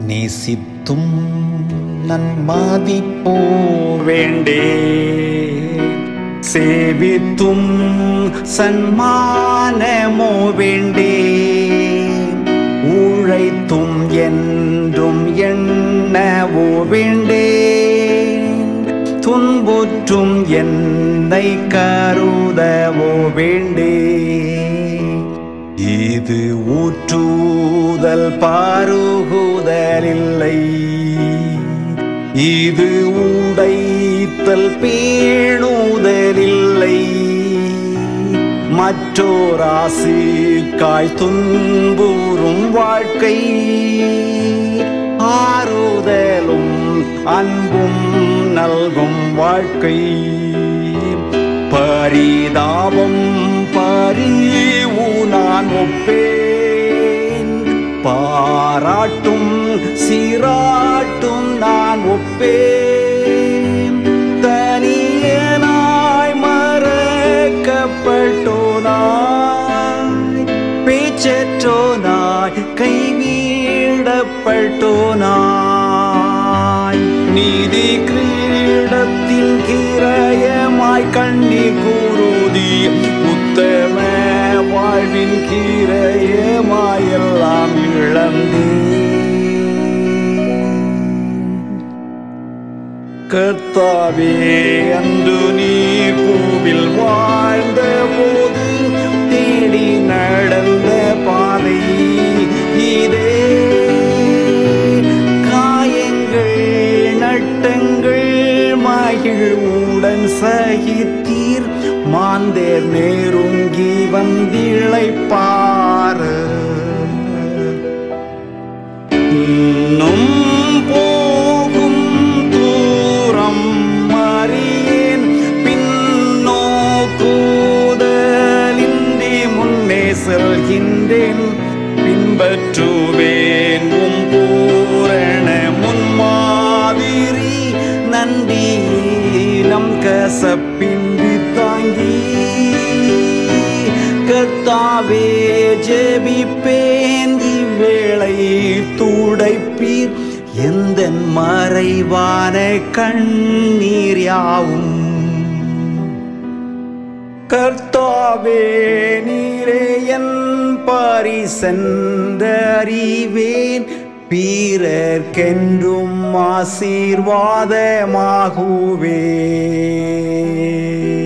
நேசித்தும் நன்மதிப்போ வேண்டே சேவித்தும் சன்மானமோ வேண்டே உழைத்தும் என்றும் எண்ணவோ வேண்டேன் துன்புற்றும் என்னை கருதவோ வேண்டே இது ஊற்றுதல் பாருகுதலில்லை இது உடைத்தல் பேணுதலில்லை மற்றோர் ஆசிக்காய் துன்புறும் வாழ்க்கை ஆறுதலும் அன்பும் நல்கும் வாழ்க்கை பரிதாபம் பரிவு நான் ஒப்பேன் பாராட்டும் சீராட்டும் நான் ஒப்பேன் தனியனாய் மறக்கப்பட்டோனாய் பேச்சற்றோனாய் கைவிடப்பட்டோனாய் நீதி கிரீடத்தின் கிரயமாய் கண்ணீர் கூறுதி உத்தம வாழ்வின் கிரயமாய் எல்லாம் இழந்தே கர்த்தாவே அன்று நீ பூவில் வாழ்ந்த போது தேடி நடந்த பாதை இதே காயங்கள் நட்டங்கள் மகிழ்வுடன் சகித்தீர் மாந்தேர் நெருங்கி வந்திழைப்பாரு இன்னும் போகும் தூரம் அறியேன் பின்னோக்குதலின்றி முன்னே செல்கின்றேன் பின்பற்றுவேன் உம் பூரண முன்மாதிரி நன்றி நம் கசப்பின்றி தாங்கி கர்த்தாவே ஜெபிப்பேன் இவ்வேளை துடைப்பீர் எந்த மறைவான கண்ணீர் யாவும் கர்த்தாவே நீரே என் பரிசென்றறிவேன் பீரர்க்கென்றும் ஆசீர்வாதமாகுவே